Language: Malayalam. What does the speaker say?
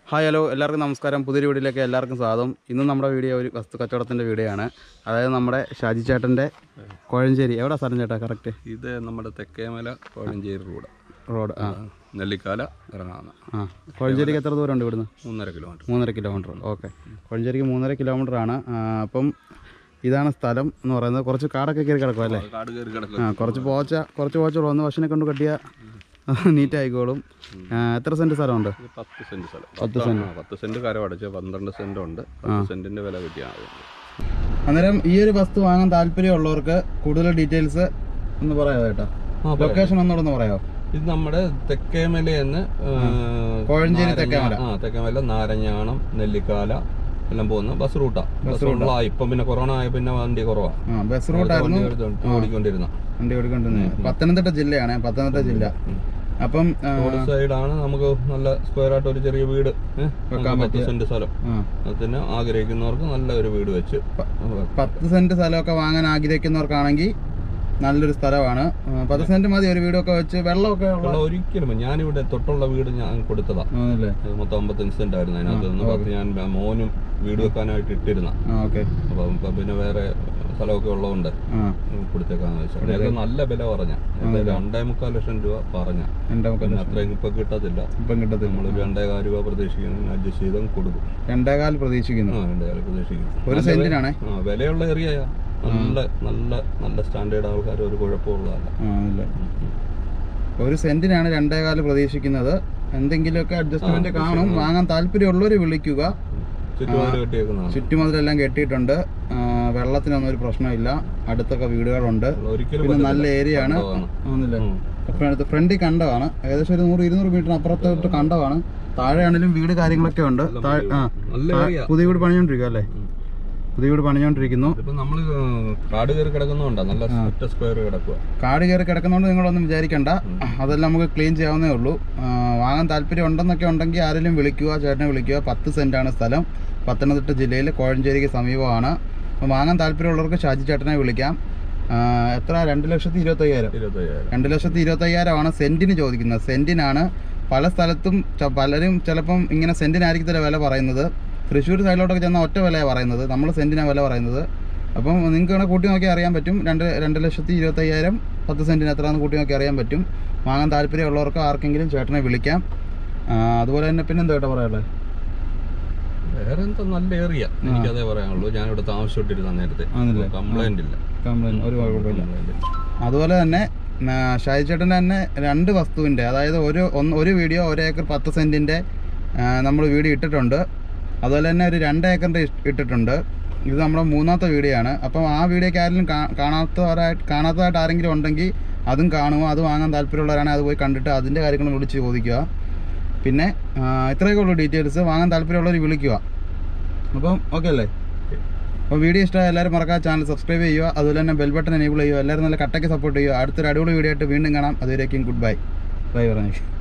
ഹായ് ഹലോ എല്ലാവർക്കും നമസ്കാരം പുതിയൊരു വീഡിയോയിലേക്ക് എല്ലാവർക്കും സ്വാഗതം ഇന്നും നമ്മുടെ വീഡിയോ ഒരു വസ്തു കച്ചവടത്തിൻ്റെ വീഡിയോ ആണ് അതായത് നമ്മുടെ ഷാജി ചേട്ടൻ്റെ കോഴഞ്ചേരി എവിടെ സ്ഥലം ചേട്ടാ കറക്റ്റ് ഇത് നമ്മുടെ തെക്കേമല കോഴഞ്ചേരി റോഡ് റോഡ് ആ നെല്ലിക്കാല ഇറങ്ങാവുന്ന ആ കോഴഞ്ചേരിക്ക് എത്ര ദൂരം ഉണ്ട് ഇവിടുന്ന് മൂന്നര കിലോമീറ്റർ മൂന്നര കിലോമീറ്റർ ഓക്കെ കോഴഞ്ചേരിക്ക് മൂന്നര കിലോമീറ്റർ ആണ് ആ, അപ്പം ഇതാണ് സ്ഥലം എന്ന് പറയുന്നത് കുറച്ച് കാടൊക്കെ കയറി കിടക്കും അല്ലേ കാട് കയറി ആ കിടക്കും കുറച്ച് പോച്ച കുറച്ച് പോച്ചുള്ള ഒന്ന് പശുവിനെ കൊണ്ട് കെട്ടിയ നീറ്റ് ആയിക്കോളും ആ, എത്ര സെൻറ്റ് സ്ഥലമുണ്ട് ഇത് പത്ത് സെന്റ് സ്ഥലം പത്ത് പത്ത് സെന്റ്. ആ, പത്ത് സെന്റ് കരം അടച്ച് പന്ത്രണ്ട് സെന്റ് ഉണ്ട് പത്ത് സെന്റിന്റെ വില കിട്ടിയാണ് അന്നേരം ഈ ഒരു വസ്തു വാങ്ങാൻ താല്പര്യമുള്ളവർക്ക് കൂടുതൽ ഡീറ്റെയിൽസ് ഒന്ന് പറയാമോ ചേട്ടാ ലൊക്കേഷൻ ഒന്നുകൂടെ ഒന്ന് പറയാമോ ഇത് നമ്മുടെ തെക്കേമലയെന്ന് കോഴഞ്ചേരി തെക്കേമല. ആ തെക്കേമല നാരഞ്ഞാണം നെല്ലിക്കാല എല്ലാം പോകുന്ന ബസ് റൂട്ടാ ബസ് റൂട്ടാ ഇപ്പം പിന്നെ കൊറോണ ആയ പിന്നെ വണ്ടി കുറവാ ആ ബസ് റൂട്ടായിരുന്നു ഓടിക്കൊണ്ടിരുന്ന വണ്ടി ഓടിക്കൊണ്ടിരുന്നത് പത്തനംതിട്ട ജില്ലയാണ് പത്തനംതിട്ട ജില്ല അപ്പം ആ, റോഡ് സൈഡാണ് നമുക്ക് നല്ല സ്ക്വയർ ആയിട്ട് ഒരു ചെറിയ വീട് ഏ, നമുക്ക് പത്ത് സെന്റ് സ്ഥലം ആ, അതിന് ആഗ്രഹിക്കുന്നവർക്ക് നല്ല ഒരു വീട് വെച്ച് പത്ത് സെന്റ് സ്ഥലമൊക്കെ വാങ്ങാൻ ആഗ്രഹിക്കുന്നവർക്കാണെങ്കിൽ നല്ലൊരു സ്ഥലമാണ് ആ, പത്ത് സെന്റ് മതി ഒരു വീടൊക്കെ വെച്ച് വെള്ളമൊക്കെ ഉള്ള ഉള്ള ഒരിക്കലും ഞാനിവിടെ തൊട്ടുള്ള വീട് ഞാൻ കൊടുത്തതാ ആണല്ലേ അത് മൊത്തം അമ്പത്തഞ്ച് സെന്റ് ആയിരുന്നു അതിനകത്ത് നിന്ന് പത്ത് ഞാൻ മോനും വീട് വെക്കാനായിട്ട് ഇട്ടിരുന്ന ആ ഓക്കെ അപ്പം ഇപ്പം പിന്നെ വേറെ സ്ഥലമൊക്കെ ഉള്ളതുകൊണ്ട് ആ കൊടുത്തേക്കാന്ന് വെച്ചാൽ അതിനൊക്കെ നല്ല വില പറഞ്ഞ രണ്ടേ മുക്കാൽ ലക്ഷം രൂപ പറഞ്ഞ എൻ്റെ മുക്കല്ല പിന്നെ അത്രയും ഇപ്പൊ കിട്ടത്തില്ല ഇപ്പം കിട്ടത്തില്ല നമ്മൾ രണ്ടേകാൽ രൂപ പ്രതീക്ഷിക്കുന്നു അഡ്ജസ്റ്റ് ചെയ്തും കൊടുക്കും രണ്ടേകാൽ പ്രതീക്ഷിക്കുന്നു ആ രണ്ടേകാൽ പ്രതീക്ഷിക്കുന്നു ഒരു സെന്റിനാണേ ആ വിലയുള്ള ഏരിയയാ നല്ല നല്ല നല്ല സ്റ്റാൻഡേർഡ് ആൾക്കാർ ഒരു കുഴപ്പമുള്ളതല്ല ആ ഇല്ല ഒരു സെന്റിനാണ് രണ്ടേകാൽ പ്രതീക്ഷിക്കുന്നത് എന്തെങ്കിലുമൊക്കെ അഡ്ജസ്റ്റ്മെന്റ് കാണും വാങ്ങാൻ താല്പര്യമുള്ളവർ വിളിക്കുക ചുറ്റുപാട് കെട്ടിയേക്കുന്നതാണ് ചുറ്റുമതിലെല്ലാം കെട്ടിയിട്ടുണ്ട് ആ, വെള്ളത്തിനൊന്നും ഒരു പ്രശ്നമില്ല അടുത്തൊക്കെ വീടുകളുണ്ട് ഒരിക്കലും പിന്നെ നല്ല ഏരിയ ആണ് കണ്ടമാണ്. ആണല്ലേ അപ്പം അടുത്ത് ഫ്രണ്ടിൽ കണ്ടമാണ് ഏകദേശം ഒരു നൂറ് ഇരുന്നൂറ് മീറ്റർ അപ്പുറത്തോട്ട് കണ്ടമാണ് താഴെയാണെങ്കിലും വീട് കാര്യങ്ങളൊക്കെ ഉണ്ട് താഴെ ആ നല്ല ഏരിയ പുതിയ വീട് പണിഞ്ഞോണ്ടിരിക്കുക അല്ലേ പുതിയ വീട് പണിഞ്ഞോണ്ടിരിക്കുന്നു ഇപ്പൊ നമ്മള് കാട് കയറി കിടക്കുന്നുണ്ടോ നല്ല ഒറ്റ സ്ക്വയർ കിടക്കുക കാട് കയറി കിടക്കുന്നതുകൊണ്ട് നിങ്ങളൊന്നും വിചാരിക്കണ്ട അതെല്ലാം നമുക്ക് ക്ലീൻ ചെയ്യാവുന്നേ ഉള്ളൂ ആ, വാങ്ങാൻ താല്പര്യം ഉണ്ടെന്നൊക്കെ ഉണ്ടെങ്കിൽ ആരെങ്കിലും വിളിക്കുക ചേട്ടനെ വിളിക്കുക പത്ത് സെന്റാണ് സ്ഥലം പത്തനംതിട്ട ജില്ലയിൽ കോഴഞ്ചേരിക്ക് സമീപമാണ് അപ്പം വാങ്ങാൻ താല്പര്യമുള്ളവർക്ക് ഷാജി ചേട്ടനെ വിളിക്കാം ആ, എത്ര രണ്ട് ലക്ഷത്തി ഇരുപത്തയ്യായിരം ഇരുപത്തയ്യായിരം രണ്ട് ലക്ഷത്തി ഇരുപത്തയ്യായിരമാണ് സെന്റിന് ചോദിക്കുന്നത് സെന്റിനാണ് പല സ്ഥലത്തും ച- പലരും ചിലപ്പം ഇങ്ങനെ സെന്റിനായിരിക്കത്തില്ല വില പറയുന്നത് തൃശ്ശൂർ സൈഡിലോട്ടൊക്കെ ചെന്നാൽ ഒറ്റ വിലയാണ് പറയുന്നത് നമ്മൾ സെന്റിനാണ് വില പറയുന്നത് അപ്പം നിങ്ങൾക്ക് വേണേൽ കൂട്ടി നോക്കി അറിയാൻ പറ്റും രണ്ട് രണ്ട് ലക്ഷത്തി ഇരുപത്തയ്യായിരം പത്ത് സെന്റിന് എത്രയാണെന്ന് കൂട്ടി നോക്കി അറിയാൻ പറ്റും വാങ്ങാൻ താല്പര്യമുള്ളവർക്ക് ആർക്കെങ്കിലും ചേട്ടനെ വിളിക്കാം ആ, അതുപോലെ തന്നെ പിന്നെ എന്താ കേട്ടോ പറയാനുള്ളത് വേറെ എന്താ നല്ല ഏരിയ എനിക്കതേ പറയാനുള്ളൂ ഞാൻ ഇവിടെ താമസിച്ചിട്ടിരുന്ന നേരത്തെ ആണല്ലേ? കംപ്ലൈന്റ് ഇല്ല കംപ്ലൈൻറ്റ് ഒരു കുഴപ്പമില്ല Complaint ഇല്ല. അതുപോലെ തന്നെ ആ, ഷാജി ചേട്ടൻ്റെ തന്നെ രണ്ട് വസ്തുവിൻ്റെ അതായത് ഒരു ഒന്ന് ഒരു വീഡിയോ ഒരു ഏക്കർ പത്ത് സെൻറ്റിൻ്റെ നമ്മൾ വീഡിയോ ഇട്ടിട്ടുണ്ട് അതുപോലെ തന്നെ ഒരു രണ്ട് ഏക്കറിൻ്റെ ഇട്ടിട്ടുണ്ട് ഇത് നമ്മുടെ മൂന്നാമത്തെ വീഡിയോ ആണ് അപ്പം ആ വീഡിയോക്ക് ആരെങ്കിലും കാ- കാണാത്തവരായിട്ട് കാണാത്തതായിട്ട് ആരെങ്കിലും ഉണ്ടെങ്കിൽ അതും കാണുക അത് വാങ്ങാൻ താല്പര്യമുള്ളവരാണെങ്കിൽ അത് പോയി കണ്ടിട്ട് അതിൻ്റെ കാര്യങ്ങൾ വിളിച്ച് ചോദിക്കുക പിന്നെ ആ, ഇത്രയൊക്കെ ഉള്ളൂ ഡീറ്റെയിൽസ് വാങ്ങാൻ താല്പര്യമുള്ളവർ വിളിക്കുക അപ്പം ഓക്കെ അല്ലേ അപ്പോൾ വീഡിയോ ഇഷ്ടമായ എല്ലാവരും മറക്കാതെ ചാനൽ സബ്സ്ക്രൈബ് ചെയ്യുക അതുപോലെ തന്നെ ബെൽ ബട്ടൺ എനേബിൾ ചെയ്യുക എല്ലാവരും നല്ല കട്ടയ്ക്ക് സപ്പോർട്ട് ചെയ്യുക അടുത്തൊരു അടിപൊളി വീഡിയോ ആയിട്ട് വീണ്ടും കാണാം അതുവരേക്കും ഗുഡ് ബൈ ബൈ പറഞ്ഞു